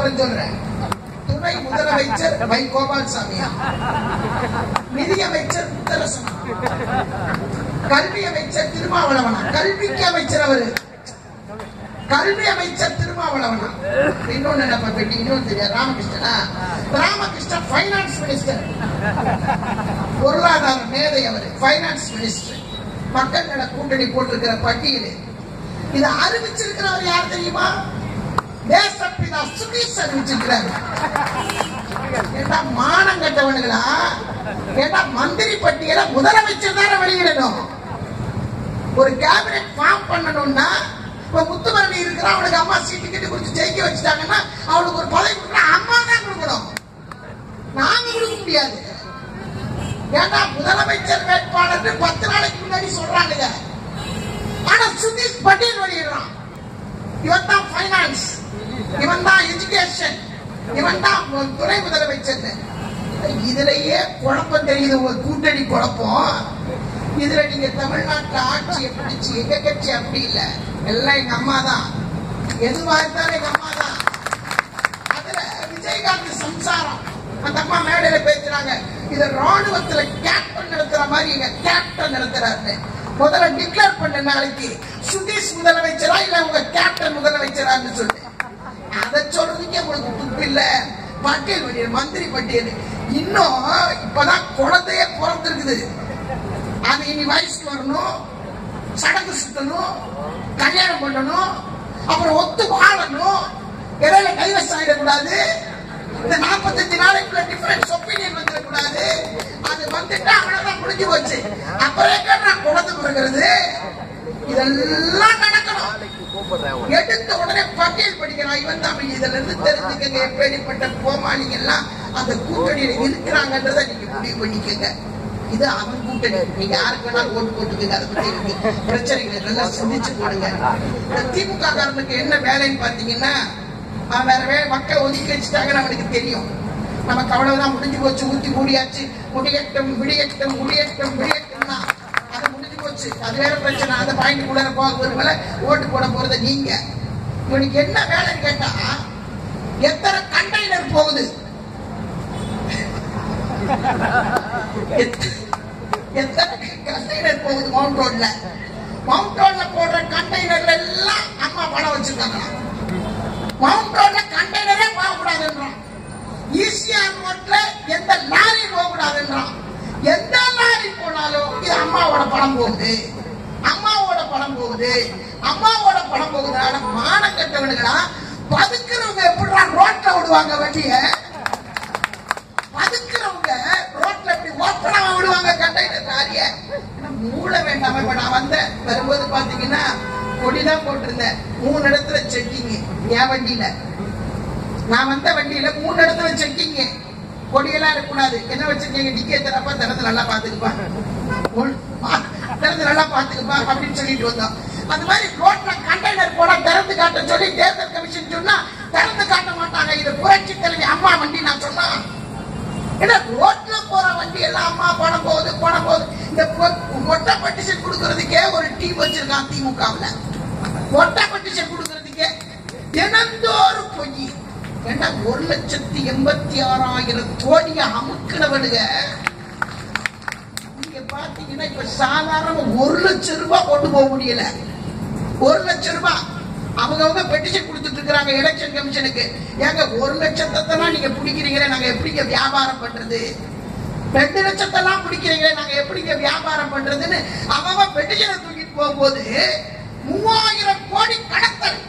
அப்புறம் சொல்றேன் துணை முதலமைச்சர் வை கோபால்சாமி நிதியமைச்சர் முத்தரசன் கல்வி அமைச்சர் திருமாவளவனா கல்விக்கு அமைச்சர் அவரு கல்வி அமைச்சர் திருமாவளவனா இன்னொன்னு என்ன பெட்டி இன்னொன்னு தெரியாது ராமகிருஷ்ணனா ராமகிருஷ்ணன் பைனான்ஸ் மினிஸ்டர் பொருளாதார மேதை அவர் பைனான்ஸ் மினிஸ்டர் மக்கள் நல கூட்டணி போட்டிருக்கிற பட்டியல் இதை அறிவிச்சிருக்கிறவர் யார் தெரியுமா தேசப்பிதா சுதீஷ் அறிவிச்சிருக்கிறார் ஏண்டா மானம் கட்டவனுங்களா ஏண்டா மந்திரி பட்டியலை முதலமைச்சர் தானே வெளியிடணும் ஒரு கேபினெட் ஃபார்ம் பண்ணணும்னா இப்ப முத்துமரணி இருக்கிற அவனுக்கு அம்மா சீட்டு கிட்ட கொடுத்து ஜெயிக்க வச்சுட்டாங்கன்னா அவனுக்கு ஒரு பதவி கொடுக்குற அம்மா தான் கொடுக்கணும் நாங்க கொடுக்க முடியாது ஏன்னா முதலமைச்சர் வேட்பாளர் பத்து நாளைக்கு முன்னாடி சொல்றாங்க ஆனா சுதீஷ் பட்டேல் வெளியிடுறான் இவன் தான் பைனான்ஸ் இவன் தான் எஜுகேஷன் இவன் தான் துணை முதலமைச்சர் இதுலயே குழப்பம் தெரியுது உங்க கூட்டணி குழப்பம் இதுல நீங்க தமிழ்நாட்டுல ஆட்சியை பிடிச்சு எங்க கட்சி அப்படி இல்ல எல்லாம் எங்க அம்மா தான் எதுவா இருந்தாலும் எங்க அம்மா தான் அதுல விஜயகாந்த் சம்சாரம் அந்த அம்மா மேடையில பேசுறாங்க இத ராணுவத்துல கேப்டன் நடத்துற மாதிரி எங்க கேப்டன் நடத்துறாரு முதல்ல டிக்ளேர் பண்ண நாளைக்கு சுதீஷ் முதலமைச்சரா இல்ல உங்க கேப்டன் முதலமைச்சரான்னு சொல்லு அதை சொல்றதுக்கே உங்களுக்கு துப்பு இல்ல பட்டியல் பட்டியல் மந்திரி பட்டியல் இன்னும் இப்பதான் குழந்தைய பிறந்திருக்குது அது இனி வயசுக்கு வரணும் சடங்கு சுத்தணும் கல்யாணம் பண்ணணும் அப்புறம் ஒத்து வாழணும் இடையில டைவர்ஸ் ஆயிடக்கூடாது இந்த நாற்பத்தஞ்சு நாளைக்குள்ள டிஃபரன்ஸ் ஒப்பீனியன் வந்துடக்கூடாது அது வந்துட்டா அவ்வளவுதான் முடிஞ்சு போச்சு அப்புறம் எங்க நான் குழந்தை பிறகுறது இதெல்லாம் நடக்கணும் எடுத்த உடனே பட்டியல் படிக்கிறான் இவன் தான் இதுல இருந்து தெரிஞ்சுக்கங்க எப்படிப்பட்ட கோமாளிங்க எல்லாம் அந்த கூட்டணியில இருக்கிறாங்கன்றத நீங்க முடிவு பண்ணிக்கங்க இது அவன் கூட்டணி நீங்க யாருக்கு வேணாலும் ஓட்டு போட்டுக்கங்க அதை பத்தி இருக்கு பிரச்சனைகளை நல்லா சிந்திச்சு போடுங்க இந்த திமுக காரனுக்கு என்ன வேலைன்னு பாத்தீங்கன்னா அவன் வேற வேலை மக்களை ஒதுக்கி வச்சுட்டாங்கன்னு அவனுக்கு தெரியும் நமக்கு அவ்வளவுதான் முடிஞ்சு போச்சு ஊத்தி மூடியாச்சு முடியட்டும் விடியட்டும் முடியட்டும் விடியட்டும்னா அது முடிஞ்சு போச்சு அது வேற பிரச்சனை அந்த பாயிண்ட் கூட போக விரும்பல ஓட்டு போட போறது நீங்க இவனுக்கு என்ன வேலைன்னு கேட்டா எத்தனை கண்டெய்னர் போகுது எத்த- எத்தனை கண்டெய்னர் போகுது மவுண்ட் ரோட்ல மவுண்ட் ரோட்ல போடுற கண்டெய்னர்ல எல்லாம் அம்மா பணம் வச்சிருக்காங்க மவுண்ட் ரோட்ல கண்டெய்னரே போகக்கூடாதுன்றான் ஈசிஆர் ரோட்ல எந்த லாரி போகக்கூடாதுன்றான் எந்த லாரி போனாலும் இது அம்மாவோட பணம் போகுது அம்மாவோட பணம் போகுது அம்மாவோட பணம் போகுதுனால மானம் கட்டவனுங்களா பதுக்குறவங்க எப்படிடா ரோட்ல விடுவாங்க வண்டிய பதுக்குறவங்க ரோட்ல இப்படி ஓப்பனா விடுவாங்க கண்டெய்னர் லாரிய ஆனா மூளை வேண்டாம இப்ப நான் வந்தேன் வரும்போது பாத்தீங்கன்னா கொடிதான் போட்டிருந்தேன் மூணு இடத்துல செக்கிங் என் வண்டியில நான் வந்த வண்டியில மூணு இடத்துல செக்கிங்க கொடியெல்லாம் இருக்கக்கூடாது என்ன வச்சிருக்கீங்க டிக்கே தரப்பா திறந்து நல்லா பாத்துக்குப்பா உள்- பா- திறந்து நல்லா பாத்துக்குப்பா அப்படின்னு சொல்லிட்டு வந்தோம் அந்த மாதிரி ரோட்ல கண்டெய்னர் போட திறந்து காட்ட சொல்லி தேர்தல் கமிஷன் சொன்னா திறந்து காட்ட மாட்டாங்க இது புரட்சி தலைவி அம்மா வண்டி நான் சொன்னா ஏன்னா ரோட்ல போற வண்டி எல்லாம் அம்மா பணம் போகுது பணம் போகுது இந்த பொ- மொட்டை பட்டிஷன் கொடுக்கறதுக்கே ஒரு டீம் வச்சிருக்கான் திமுகவுல மொட்டை பட்டிஷன் கொடுக்கறதுக்கே தினந்தோறும் பொய் ஏண்டா ஒரு லட்சத்தி எண்பத்தி ஆறாயிரம் கோடிய அமுக்கினவனுங்க நீங்க பாத்தீங்கன்னா இப்ப சாதாரண ஒரு லட்சம் ரூபாய் கொண்டு போக முடியல ஒரு லட்சம் ரூபாய் அவங்க அவங்க பெட்டிஷன் கொடுத்துட்டு இருக்காங்க எலெக்ஷன் கமிஷனுக்கு ஏங்க ஒரு லட்சத்தை தான் நீங்க பிடிக்கிறீங்களே நாங்க எப்படிங்க வியாபாரம் பண்றது ரெண்டு லட்சத்தெல்லாம் பிடிக்கிறீங்களே நாங்க எப்படிங்க வியாபாரம் பண்றதுன்னு அவன் பெட்டிஷனை தூக்கிட்டு போகும்போது மூவாயிரம் கோடி கடத்தல்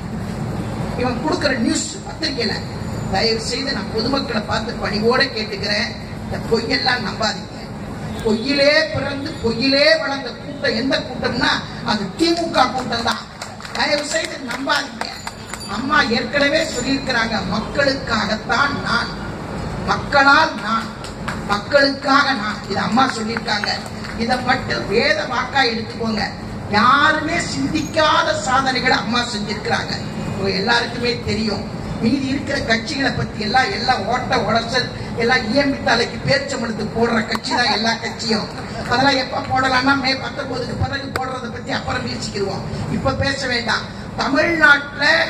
இவன் கொடுக்கிற நியூஸ் பத்திரிக்கையில தயவு செய்து நான் பொதுமக்களை பார்த்து பணிவோட கேட்டுக்கிறேன் இந்த பொய்யெல்லாம் நம்பாதீங்க பொய்யிலே பிறந்து பொய்யிலே வளர்ந்த கூட்டம் எந்த கூட்டம்னா அது திமுக கூட்டம் தான் தயவு செய்து நம்பாதீங்க அம்மா ஏற்கனவே சொல்லியிருக்கிறாங்க மக்களுக்காகத்தான் நான் மக்களால் நான் மக்களுக்காக நான் இது அம்மா சொல்லியிருக்காங்க இதை மட்டும் வேத வாக்கா எடுத்துக்கோங்க யாருமே சிந்திக்காத சாதனைகளை அம்மா செஞ்சிருக்கிறாங்க உங்க எல்லாருக்குமே தெரியும் மீதி இருக்கிற கட்சிகளை பத்தி எல்லாம் எல்லாம் ஓட்ட உடச்சல் எல்லாம் இஎம்பி தலைக்கு பேச்சமடுத்து போடுற கட்சி தான் எல்லா கட்சியும் அதெல்லாம் எப்ப போடலாம்னா மே பத்தொன்பதுக்கு பிறகு போடுறத பத்தி அப்புறம் பேசிக்கிடுவோம் இப்ப பேச வேண்டாம் தமிழ்நாட்டுல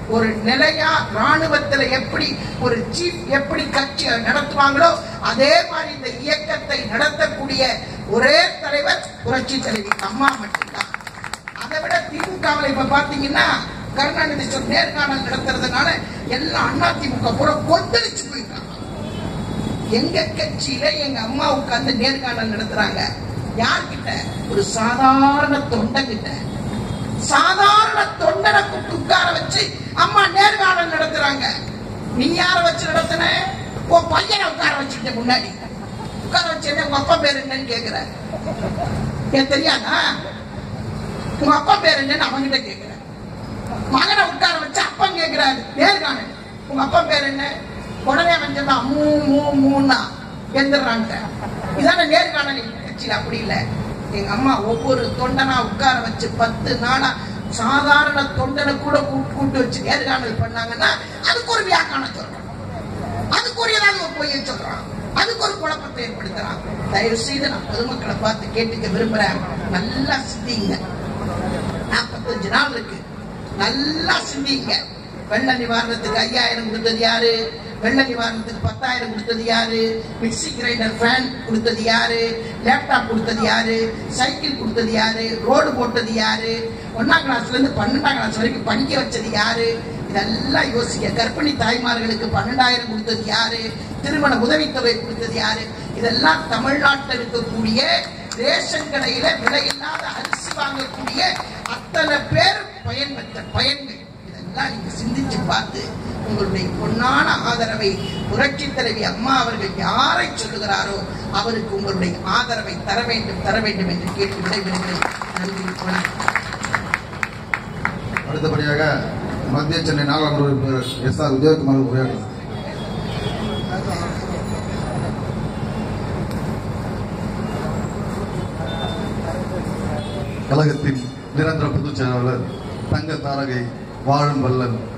ஒரு நிலையா ராணுவத்துல எப்படி ஒரு சீஃப் எப்படி கட்சி நடத்துவாங்களோ அதே மாதிரி இந்த இயக்கத்தை நடத்தக்கூடிய ஒரே தலைவர் புரட்சி தலைவி அம்மா மட்டும்தான் அதை விட திமுகவில் இப்ப பாத்தீங்கன்னா கருணாநிதி சொல் நேர்காணல் நடத்துறதுனால எல்லாம் அண்ணா திமுக பூரா கொந்தளிச்சு போயிட்டாங்க எங்க கட்சியில எங்க அம்மா உட்கார்ந்து நேர்காணல் நடத்துறாங்க யார்கிட்ட ஒரு சாதாரண தொண்டன் கிட்ட சாதாரண தொண்டனை கூப்பிட்டு உட்கார வச்சு அம்மா நேர்காணல் நடத்துறாங்க நீ யார வச்சு நடத்தின உன் பையனை உட்கார வச்சுக்கிட்ட முன்னாடி உட்கார வச்சு உங்க அப்பா பேர் என்னன்னு கேக்குற ஏன் தெரியாதா உங்க அப்பா பேர் என்னன்னு அவங்கிட்ட கேக்குற மகனை உட்கார வச்சு அப்பன் கேக்குறாரு நேர்காணல் உங்க அப்பா பேர் என்ன உடனே அவன் சொன்னான் மூ மூ மூன்னா எந்திரான்ட்ட இதான நேர்காணல் எங்க கட்சியில அப்படி இல்ல எங்க அம்மா ஒவ்வொரு தொண்டனா உட்கார வச்சு பத்து நாளா சாதாரண தொண்டனை கூட கூட்டு கூட்டு வச்சு நேர்காணல் பண்ணாங்கன்னா அதுக்கு ஒரு வியாக்கானம் சொல்றான் அதுக்கு ஒரு ஏதாவது ஒரு பொய்யை சொல்றான் அதுக்கு ஒரு குழப்பத்தை ஏற்படுத்துறான் தயவு செய்து நான் பொதுமக்களை பார்த்து கேட்டுக்க விரும்புறேன் நல்லா சிந்திங்க நாற்பத்தஞ்சு நாள் இருக்கு நல்லா சிந்திங்க வெள்ள நிவாரணத்துக்கு ஐயாயிரம் கொடுத்தது யாரு வெள்ள நிவாரணத்துக்கு பத்தாயிரம் கொடுத்தது யாரு மிக்சி கிரைண்டர் ஃபேன் கொடுத்தது யாரு லேப்டாப் கொடுத்தது யாரு சைக்கிள் கொடுத்தது யாரு ரோடு போட்டது யாரு ஒன்னாம் கிளாஸ்ல இருந்து பன்னெண்டாம் கிளாஸ் வரைக்கும் படிக்க வச்சது யாரு இதெல்லாம் யோசிக்க கர்ப்பிணி தாய்மார்களுக்கு பன்னெண்டாயிரம் கொடுத்தது யாரு திருமண உதவித்தொகை கொடுத்தது யாரு இதெல்லாம் தமிழ்நாட்டில் இருக்கக்கூடிய ரேஷன் கடையில விலையில்லாத அரிசி வாங்கக்கூடிய அத்தனை பேர் பயன் பெற்ற பயன்கள் இதெல்லாம் நீங்க சிந்திச்சு பார்த்து உங்களுடைய பொன்னான ஆதரவை புரட்சி தலைவி அம்மா அவர்கள் யாரை சொல்லுகிறாரோ அவருக்கு உங்களுடைய ஆதரவை தர வேண்டும் தர வேண்டும் என்று கேட்டு விடைபெறுகிறேன் நன்றி வணக்கம் அடுத்தபடியாக மத்திய சென்னை நாடாளுமன்ற உறுப்பினர் எஸ் ஆர் உதயகுமார் உரையாடலாம் கழகத்தின் நிரந்தர பொதுச் செயலாளர் தங்க தாரகை வாழும் வல்லன்